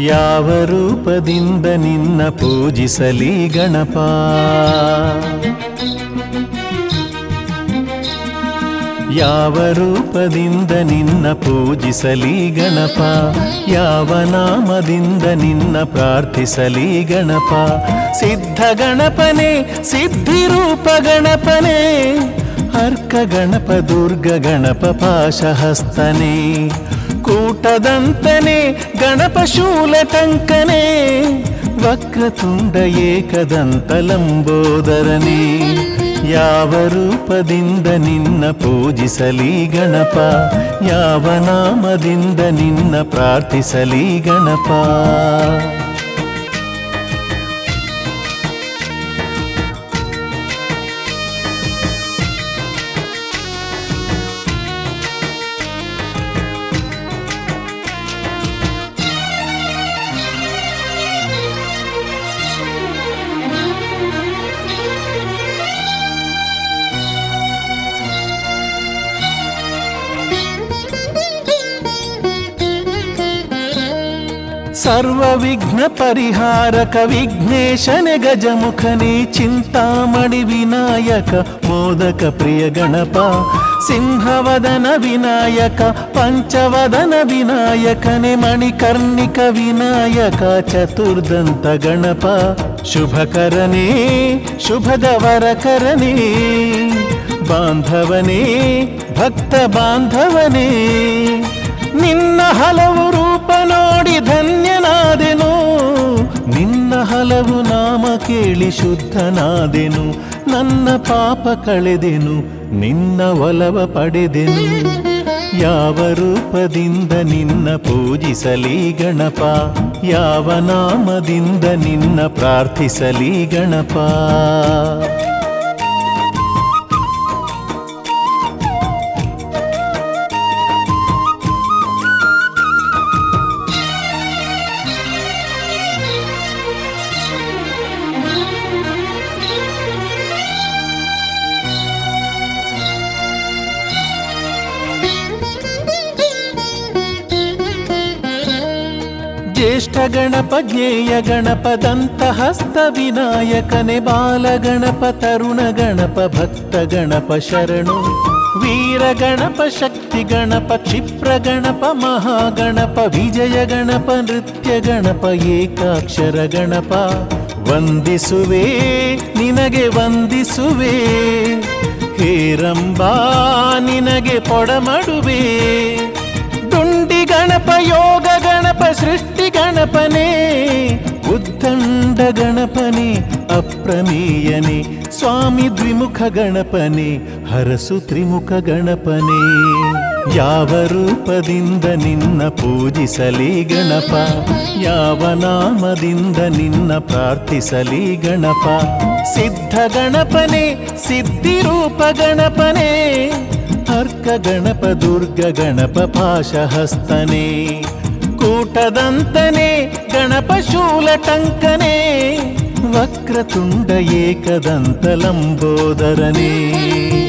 ಯಾವ ರೂಪದಿಂದ ನಿನ್ನ ಪೂಜಿಸಲಿ ಗಣಪ ಯಾವ ರೂಪದಿಂದ ನಿನ್ನ ಪೂಜಿಸಲಿ ಗಣಪ ಯಾವ ನಾಮದಿಂದ ನಿನ್ನ ಪ್ರಾರ್ಥಿಸಲಿ ಗಣಪ ಸಿದ್ಧ ಗಣಪನೇ ಸಿದ್ಧಿರೂಪ ಗಣಪನೇ ಅರ್ಕ ಗಣಪ ದುರ್ಗ ಗಣಪ ಪಾಶಹಸ್ತನೇ ಕೂಟದಂತನೇ ಗಣಪ ಶೂಲಟಂಕನೇ ವಕ್ರತುಂಡ ಏಕದಂತ ಲಂಬೋದರನೇ ಯಾವ ರೂಪದಿಂದ ನಿನ್ನ ಪೂಜಿಸಲಿ ಗಣಪ ಯಾವ ನಾಮದಿಂದ ನಿನ್ನ ಪ್ರಾರ್ಥಿಸಲಿ ಗಣಪ ಸರ್ವ ವಿಘ್ನ ಪರಿಹಾರಕ ವಿಘ್ನೇಶನೆ ಗಜಮುಖನೇ ಚಿಂತಾಮಣಿ ವಿನಾಯಕ ಮೋದಕ ಪ್ರಿಯ ಗಣಪ ಸಿಂಹವದನ ವಿನಾಯಕ ಪಂಚವದನ ವಿನಾಯಕನೆ ಮಣಿಕರ್ಣಿಕ ವಿನಾಯಕ ಚತುರ್ದಂತ ಗಣಪ ಶುಭಕರನೇ ಶುಭದವರಕರನೇ ಬಾಂಧವನೇ ಭಕ್ತ ಬಾಂಧವನೇ ನಿನ್ನ ಹಲವು ರೂಪ ನೋಡಿ ಧನ್ಯನಾದೆನು ನಿನ್ನ ಹಲವು ನಾಮ ಕೇಳಿ ಶುದ್ಧನಾದೆನು ನನ್ನ ಪಾಪ ಕಳೆದೆನು ನಿನ್ನ ಒಲವ ಪಡೆದೆನು ಯಾವ ರೂಪದಿಂದ ನಿನ್ನ ಪೂಜಿಸಲಿ ಗಣಪ ಯಾವ ನಾಮದಿಂದ ನಿನ್ನ ಪ್ರಾರ್ಥಿಸಲಿ ಗಣಪ ಜ್ಯೇಷ್ಠ ಗಣಪ ಜ್ಞೇಯ ಗಣಪ ದಂತ ಹಸ್ತ ವಿನಾಯಕನೆ ಬಾಲ ಗಣಪ ತರುಣ ಗಣಪ ಭಕ್ತ ಗಣಪ ಶರಣು ವೀರ ಗಣಪ ಶಕ್ತಿ ಗಣಪ ಕ್ಷಿಪ್ರ ಗಣಪ ಮಹಾಗಣಪ ವಿಜಯ ಗಣಪ ನೃತ್ಯ ಗಣಪ ಏಕಾಕ್ಷರ ಗಣಪ ವಂದಿಸುವೆ ನಿನಗೆ ವಂದಿಸುವೆ ಹೇರಂಬಾ ನಿನಗೆ ಪೊಡಮಡುವೆ ದುಂಡಿ ಗಣಪ ಯೋಗ ಗಣಪ ಸೃಷ್ಟಿ ಗಣಪನೇ ಉದ್ದಂಡ ಗಣಪನೇ ಅಪ್ರಮೇಯನೇ ಸ್ವಾಮಿ ದ್ವಿಮುಖ ಗಣಪನೇ ಹರಸು ತ್ರಿಮುಖ ಗಣಪನೇ ಯಾವ ರೂಪದಿಂದ ನಿನ್ನ ಪೂಜಿಸಲಿ ಗಣಪ ಯಾವ ನಾಮದಿಂದ ನಿನ್ನ ಪ್ರಾರ್ಥಿಸಲಿ ಗಣಪ ಸಿದ್ಧ ಗಣಪನೇ ಸಿದ್ಧಿರೂಪ ಗಣಪನೇ ಅರ್ಕ ಗಣಪ ದುರ್ಗ ಗಣಪ ಪಾಶಹಸ್ತನೇ ಕೂಟದಂತನೇ ಗಣಪ ಶೂಲಟಂಕನೇ ವಕ್ರತುಂಡ ಏಕದಂತ ಲಂಬೋದರನೇ